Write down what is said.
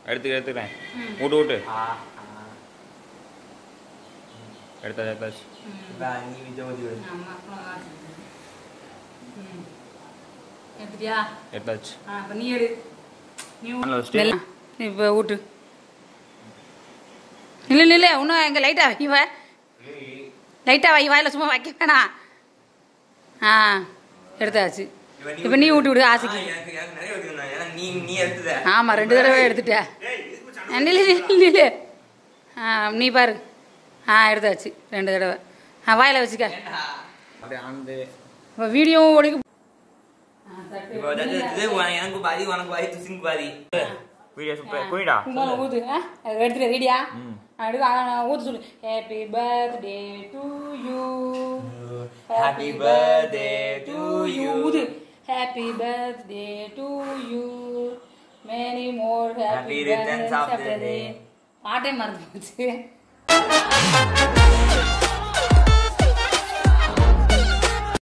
எடுத்து எடுத்துக்கிறேன் விட்டு விட்டு ஆ எடுத்தாச்சு எடுத்தாச்சு வா நீ விஜய் ஓதி விடு ஆமா அப்புறம் வாசி. ம். எடுத்துட்டியா எடுத்தாச்சு ஆ அப்ப நீ எடு நீ ஊ- நல்ல வச்சுட்டு வெள்ளம். இப்போ ஊட்டு இல்லை இல்லை இன்னும் எங்கள் லைட்டாக வைவ லைட்டாக வை வாயில் சும்மா வைக்க வேணாம் ஆ எடுத்தாச்சு இப்போ நீ ஊட்டி விடு ஆசைக்கு எனக்கு எனக்கு நிறைய ஊத்திருந்தேன் ஏன்னா நீ நீ எடுத்துத ஆமாம் ரெண்டு தடவை எடுத்துட்ட நில்லு நில்லு நில்லு ஆ நீ பாரு ஆ எடுத்தாச்சு ரெண்டு தடவை ஆ வாயில் வச்சுக்க அப்படியே ஆனந்து இப்போ வீடியோவும் ஒழுங்கு இப்போ அதாவது இது உனக்கு எனக்கு பாதி உனக்கு பாதி துசிங்கு பாதி வீடியோ சூப்பர் குயிடா குமார ஊத்து ஆ அது எடுத்துட்டு ரெடியா ம். அடுத்து ஆ, நான் ஊத்து சொல்லு happy birthday to you happy birthday to you ஊது happy birthday to you many more happy Happy returns of the birthday day. பாட்டே மறந்து போச்சு